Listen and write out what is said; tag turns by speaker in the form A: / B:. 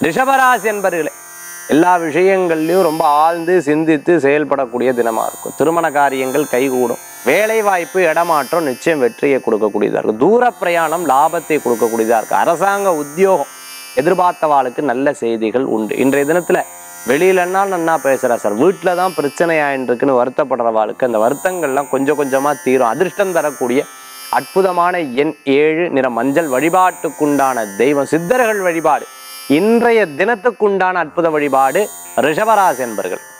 A: ரிஷபராசி என்பர்களே எல்லா விஷயங்கள்லையும் ரொம்ப ஆழ்ந்து சிந்தித்து செயல்படக்கூடிய தினமா இருக்கும் திருமண காரியங்கள் கைகூடும் வேலை வாய்ப்பு இடமாற்றம் நிச்சயம் வெற்றியை கொடுக்கக்கூடியதா இருக்கும் தூர பிரயாணம் லாபத்தை கொடுக்கக்கூடியதா இருக்கு அரசாங்க உத்தியோகம் எதிர்பார்த்தவாளுக்கு நல்ல செய்திகள் உண்டு இன்றைய தினத்துல வெளியிலன்னா நன்னா பேசுறா சார் வீட்டில் தான் பிரச்சனை ஆயின்னு வருத்தப்படுறவாளுக்கு அந்த வருத்தங்கள்லாம் கொஞ்சம் கொஞ்சமா தீரும் அதிர்ஷ்டம் தரக்கூடிய அற்புதமான எண் ஏழு நிற மஞ்சள் வழிபாட்டுக்குண்டான தெய்வம் சித்தர்கள் வழிபாடு இன்றைய தினத்துக்குண்டான அற்புத வழிபாடு ரிஷபராசி என்பர்கள்